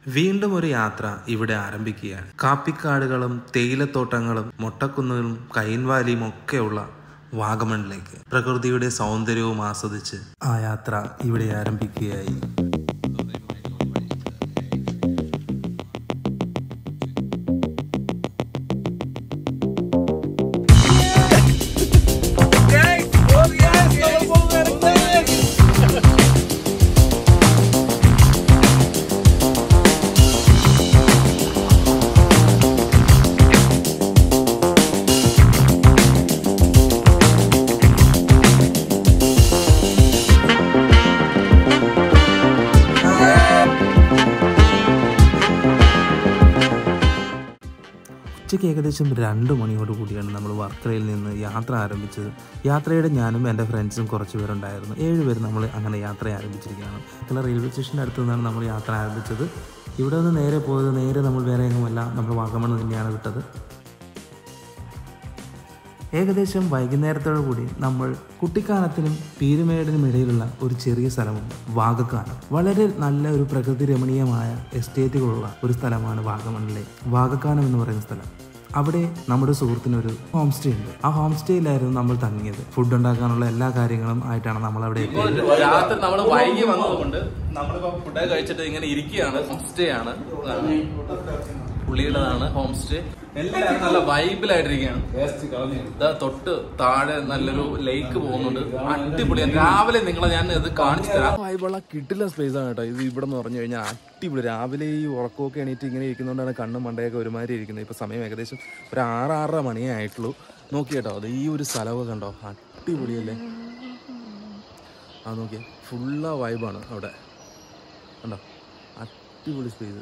വീണ്ടും ഒരു യാത്ര ഇവിടെ ആരംഭിക്കുകയാണ് കാപ്പിക്കാടുകളും തേയിലത്തോട്ടങ്ങളും മൊട്ടക്കുന്നുകളും കൈൻവാലിയും ഒക്കെയുള്ള വാഗമണിലേക്ക് പ്രകൃതിയുടെ സൗന്ദര്യവും ആസ്വദിച്ച് ആ യാത്ര ഇവിടെ ആരംഭിക്കുകയായി ഉച്ചയ്ക്ക് ഏകദേശം രണ്ട് മണിയോട് കൂടിയാണ് നമ്മൾ വർക്കലയിൽ നിന്ന് യാത്ര ആരംഭിച്ചത് യാത്രയുടെ ഞാനും എൻ്റെ ഫ്രണ്ട്സും കുറച്ച് പേരുണ്ടായിരുന്നു ഏഴ് പേര് നമ്മൾ അങ്ങനെ യാത്ര ആരംഭിച്ചിരിക്കുകയാണ് ചില റെയിൽവേ സ്റ്റേഷൻ്റെ അടുത്ത് നിന്നാണ് നമ്മൾ യാത്ര ആരംഭിച്ചത് ഇവിടെ നിന്ന് നേരെ പോയത് നേരെ നമ്മൾ വേറെ എങ്ങുമല്ല നമ്മൾ വാഗമൺ തന്നെയാണ് വിട്ടത് ഏകദേശം വൈകുന്നേരത്തോടു കൂടി നമ്മൾ കുട്ടിക്കാനത്തിനും പീരുമേടിനും ഇടയിലുള്ള ഒരു ചെറിയ സ്ഥലമുണ്ട് വാഗക്കാനം വളരെ നല്ല ഒരു പ്രകൃതി രമണീയമായ എസ്റ്റേറ്റുകളുള്ള ഒരു സ്ഥലമാണ് വാഗമണിലെ വാഗക്കാനം എന്ന് പറയുന്ന സ്ഥലം അവിടെ നമ്മുടെ സുഹൃത്തിനൊരു ഹോം സ്റ്റേ ഉണ്ട് ആ ഹോം സ്റ്റേയിലായിരുന്നു നമ്മൾ തങ്ങിയത് ഫുഡ് ഉണ്ടാക്കാനുള്ള എല്ലാ കാര്യങ്ങളും ആയിട്ടാണ് നമ്മൾ അവിടെ എത്തിയത് രാത്രി നമ്മൾ വൈകി വന്നതുകൊണ്ട് നമ്മളിപ്പോ ഫുഡ് കഴിച്ചിട്ട് ഇങ്ങനെ ഇരിക്കുകയാണ് ഹോം സ്റ്റേ ആണ് പുള്ളിയുടേതാണ് ഹോം സ്റ്റേ എല്ലാവരും നല്ല വൈബിലായിട്ടിരിക്കുകയാണ് ഇതാ തൊട്ട് താഴെ നല്ലൊരു ലേക്ക് പോകുന്നുണ്ട് അടിപൊളിയാണ് രാവിലെ നിങ്ങളെ ഞാൻ ഇത് കാണിച്ചു തരാം വൈബുള്ള കിട്ടില്ല സ്പേസ് ആണ് കേട്ടോ ഇത് ഇവിടെ എന്ന് പറഞ്ഞു കഴിഞ്ഞാൽ അടിപൊളി രാവിലെ ഈ ഉറക്കമൊക്കെ എണീറ്റ് ഇങ്ങനെ ഇരിക്കുന്നതുകൊണ്ടാണ് കണ്ണും മണ്ടയൊക്കെ ഒരുമാതിരി ഇരിക്കുന്നത് ഇപ്പൊ സമയം ഏകദേശം ഒരു ആറ് ആറര മണിയേ ആയിട്ടുള്ളൂ നോക്കി കേട്ടോ അത് ഈ ഒരു സ്ഥലമൊക്കെ കണ്ടോ അടിപൊളിയല്ലേ ആ നോക്കിയേ ഫുള്ള വൈബാണ് അവിടെ കണ്ടോ അടിപൊളി സ്പേസ്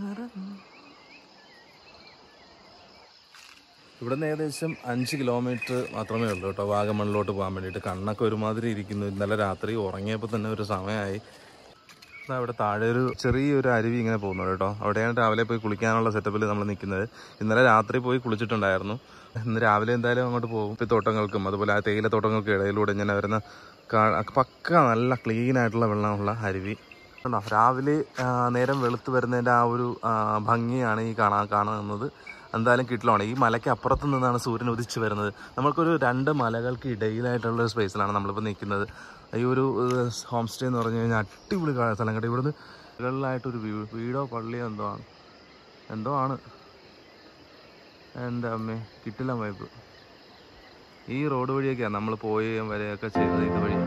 ഇവിടെ നിന്ന് ഏകദേശം അഞ്ച് കിലോമീറ്റർ മാത്രമേ ഉള്ളൂ കേട്ടോ വാഗമണിലോട്ട് പോകാൻ വേണ്ടിയിട്ട് കണ്ണൊക്കെ ഒരുമാതിരി ഇരിക്കുന്നു ഇന്നലെ രാത്രി ഉറങ്ങിയപ്പോൾ തന്നെ ഒരു സമയമായി ദാ അവിടെ താഴെ ഒരു ചെറിയൊരു അരുവി ഇങ്ങനെ പോകുന്നുണ്ട് കേട്ടോ അവിടെയാണ് രാവിലെ പോയി കുളിക്കാനുള്ള സെറ്റപ്പിൽ നമ്മൾ നിൽക്കുന്നത് ഇന്നലെ രാത്രി പോയി കുളിച്ചിട്ടുണ്ടായിരുന്നു ഇന്ന് രാവിലെ എന്തായാലും അങ്ങോട്ട് പോകും ഈ തോട്ടങ്ങൾക്കും അതുപോലെ ആ തേയില തോട്ടങ്ങൾക്കും ഇടയിലൂടെ ഇങ്ങനെ വരുന്ന കാ- പക്ക നല്ല ക്ലീൻ ആയിട്ടുള്ള വെള്ളമുള്ള അരുവി കണ്ടോ രാവിലെ ആ, നേരം വെളുത്ത് വരുന്നതിൻ്റെ ആ ഒരു ആ, ഭംഗിയാണ് ഈ കാണാ കാണുന്നത് എന്തായാലും കിട്ടിലാണ് ഈ മലയ്ക്ക് അപ്പുറത്ത് നിന്നാണ് സൂര്യൻ ഉദിച്ചു വരുന്നത് നമുക്കൊരു രണ്ട് മലകൾക്ക് ഇടയിലായിട്ടുള്ള ഒരു സ്പേസിലാണ് നമ്മളിപ്പോൾ നിൽക്കുന്നത് ഈ ഒരു ഹോം സ്റ്റേ എന്ന് പറഞ്ഞു കഴിഞ്ഞാൽ അടിപൊളി കാ- സ്ഥലം കേട്ടോ ഇവിടുന്ന് മുകളിലായിട്ടൊരു വീ- വീടോ പള്ളിയോ എന്തോ ആണ് എന്തോ ആണ് എൻ്റെ അമ്മേ കിട്ടില്ല വൈബ് ഈ റോഡ് വഴിയൊക്കെയാണ് നമ്മൾ പോയി വരെയൊക്കെ ചെയ്തത് ഇതുവഴി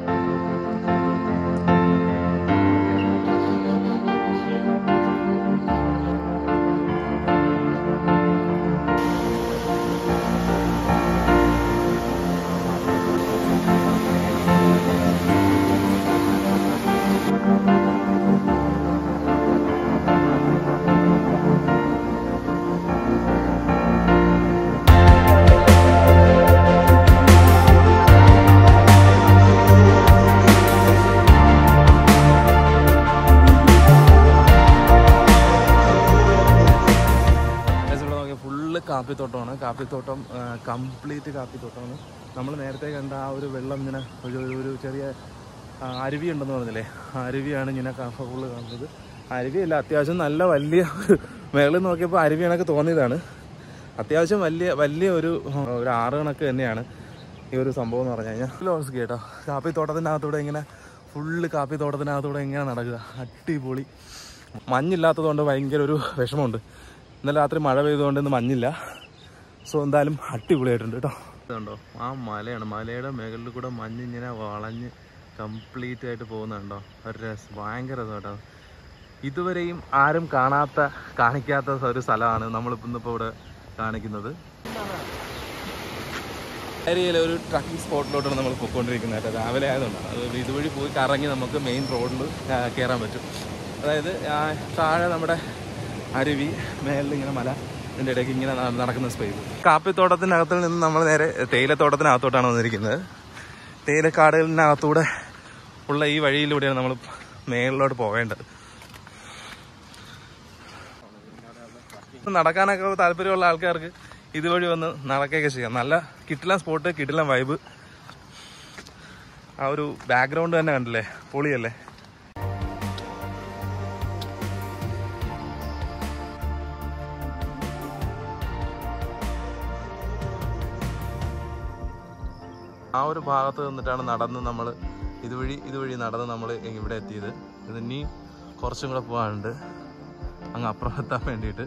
ഇവിടെ നോക്കിയാൽ ഫുള്ള് കാപ്പിത്തോട്ടമാണ് കാപ്പിത്തോട്ടം കംപ്ലീറ്റ് കാപ്പിത്തോട്ടമാണ് നമ്മൾ നേരത്തെ കണ്ട ആ ഒരു വെള്ളം ഇങ്ങനെ ഒരു ഒരു- ഒരു ചെറിയ ആ, അരുവി ഉണ്ടെന്ന് പറഞ്ഞില്ലേ ആ അരുവിയാണ് ഇങ്ങനെ ഫുള്ള് കാണുന്നത് അരുവിയല്ല അത്യാവശ്യം നല്ല വലിയ മേളിൽ നോക്കിയപ്പോൾ അരുവി കണക്ക് തോന്നിയതാണ് അത്യാവശ്യം വലിയ വലിയ ഒരു ആ, ഒരു ആറ് കണക്ക് തന്നെയാണ് ഈ ഒരു സംഭവം എന്ന് പറഞ്ഞു കഴിഞ്ഞാൽ ലോസ് കേട്ടോ കാപ്പിത്തോട്ടത്തിനകത്തൂടെ ഇങ്ങനെ ഫുള്ള് കാപ്പിത്തോട്ടത്തിനകത്തൂടെ ഇങ്ങനെ നടക്കുക അടിപൊളി മഞ്ഞില്ലാത്തതുകൊണ്ട് ഭയങ്കര ഒരു വിഷമമുണ്ട് ഇന്നലെ രാത്രി മഴ പെയ്തുകൊണ്ട് ഇന്ന് മഞ്ഞില്ല സോ എന്തായാലും അടിപൊളിയായിട്ടുണ്ട് കേട്ടോ ഇതുണ്ടോ ആ മലയാണ് മലയുടെ മുകളിൽ കൂടെ മഞ്ഞ് ഇങ്ങനെ വളഞ്ഞ് കംപ്ലീറ്റ് ആയിട്ട് പോകുന്നുണ്ടോ ഒരു രസം ഭയങ്കര രസം കേട്ടോ ഇതുവരെയും ആരും കാണാത്ത കാണിക്കാത്ത ഒരു സ്ഥലമാണ് നമ്മളിപ്പോൾ ഇന്നിപ്പോൾ ഇവിടെ കാണിക്കുന്നത് ഏരിയയിലെ ഒരു ട്രക്കിംഗ് സ്പോട്ടിലോട്ടാണ് നമ്മൾ പോയിക്കൊണ്ടിരിക്കുന്നത് കേട്ടോ രാവിലെ ആയതുകൊണ്ട് അത് ഇതുവഴി പോയി കറങ്ങി നമുക്ക് മെയിൻ റോഡിൽ കയറാൻ പറ്റും അതായത് ആ താഴെ നമ്മുടെ അരുവി മേലിൽ ഇങ്ങനെ മല ഇതിൻ്റെ ഇടയ്ക്ക് ഇങ്ങനെ ന- നടക്കുന്ന സ്പേസ് കാപ്പിത്തോട്ടത്തിനകത്തിൽ നിന്ന് നമ്മൾ നേരെ തേയിലത്തോട്ടത്തിനകത്തോട്ടാണ് വന്നിരിക്കുന്നത് തേയിലക്കാടുകളിനകത്തൂടെ ഉള്ള ഈ വഴിയിലൂടെയാണ് നമ്മൾ മേളിലോട്ട് പോകേണ്ടത് നടക്കാനൊക്കെ താല്പര്യമുള്ള ആൾക്കാർക്ക് ഇതുവഴി വന്ന് നടക്കുകയൊക്കെ ചെയ്യാം നല്ല കിട്ടില്ല സ്പോട്ട് കിട്ടില്ല വൈബ് ആ ഒരു ബാക്ക്ഗ്രൗണ്ട് തന്നെ കണ്ടില്ലേ പൊളിയല്ലേ ആ ഒരു ഭാഗത്ത് നിന്നിട്ടാണ് നടന്ന് നമ്മൾ ഇതുവഴി ഇതുവഴി നടന്ന് നമ്മൾ ഇവിടെ എത്തിയത് ഇത് ഇനി കുറച്ചും കൂടെ പോകാനുണ്ട് അങ്ങ് അപ്പുറം എത്താൻ വേണ്ടിയിട്ട്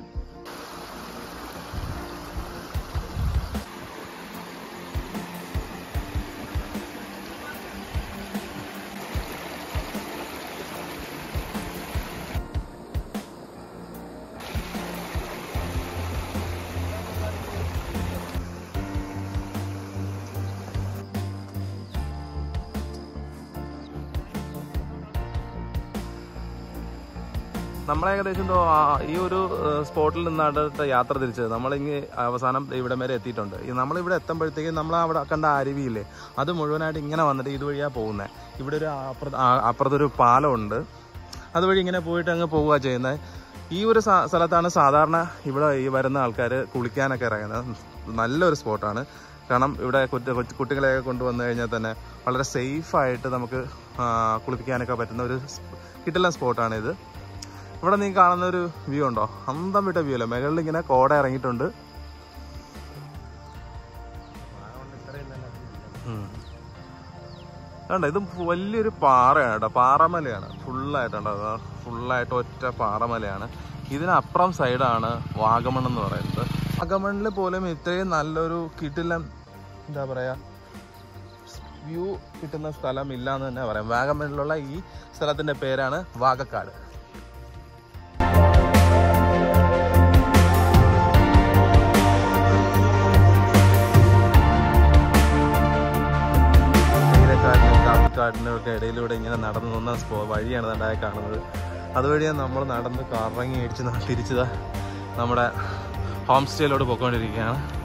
നമ്മൾ ഏകദേശം എന്തോ ആ- ഈ ഒരു ഏഹ്, സ്പോട്ടിൽ നിന്നാണ് യാത്ര തിരിച്ചത് നമ്മളിങ്ങ് അവസാനം ഇവിടം വരെ എത്തിയിട്ടുണ്ട് ഈ നമ്മളിവിടെ എത്തുമ്പോഴത്തേക്കും നമ്മൾ അവിടെ കണ്ട അരുവിയില്ലേ അത് മുഴുവനായിട്ട് ഇങ്ങനെ വന്നിട്ട് ഇതുവഴിയാണ് പോകുന്നത് ഇവിടെ ഒരു അപ്പുറത്ത് ആ- അപ്പുറത്തൊരു പാലമുണ്ട് അതുവഴി ഇങ്ങനെ പോയിട്ട് അങ്ങ് പോവുക ചെയ്യുന്നത് ഈ ഒരു സ- സ്ഥലത്താണ് സാധാരണ ഇവിടെ ഈ വരുന്ന ആൾക്കാർ കുളിക്കാനൊക്കെ ഇറങ്ങുന്നത് നല്ലൊരു സ്പോട്ടാണ് കാരണം ഇവിടെ കുട്ടി കൊച്ചു- കുട്ടികളെയൊക്കെ കൊണ്ടുവന്നു കഴിഞ്ഞാൽ തന്നെ വളരെ സേഫായിട്ട് നമുക്ക് ആ, കുളിപ്പിക്കാനൊക്കെ പറ്റുന്ന ഒരു കിട്ടുന്ന സ്പോട്ടാണ് ഇത് ഇവിടെ നീ കാണുന്ന ഒരു വ്യൂ ഉണ്ടോ അന്തം വിട്ട വ്യൂ അല്ലേ മുകളിൽ ഇങ്ങനെ കോട ഇറങ്ങിയിട്ടുണ്ട് ഉം. കണ്ടോ ഇത് വലിയൊരു പാറയാണ് കേട്ടോ പാറമലയാണ് ഫുള്ളായിട്ടുണ്ടോ ഫുള്ളായിട്ട് ഒറ്റ പാറമലയാണ് ഇതിനപ്പുറം സൈഡാണ് വാഗമൺ എന്ന് പറയുന്നത് വാഗമണിൽ പോലും ഇത്രയും നല്ലൊരു കിട്ടില്ല എന്താ പറയാ വ്യൂ കിട്ടുന്ന സ്ഥലം ഇല്ല എന്ന് തന്നെ പറയാം വാഗമണിലുള്ള ഈ സ്ഥലത്തിന്റെ പേരാണ് വാഗക്കാട് തേയിലക്കാടിനും കാപ്പിക്കാടിനും ഒക്കെ ഇടയിലൂടെ ഇങ്ങനെ നടന്നു വന്ന സ്പോ വഴിയാണ് ഉണ്ടായി കാണുന്നത് അതുവഴിയാണ് നമ്മൾ നടന്ന് കറങ്ങി അടിച്ച് തിരിച്ചത് നമ്മുടെ ഹോം സ്റ്റേയിലോട്ട് പോയിക്കൊണ്ടിരിക്കുകയാണ്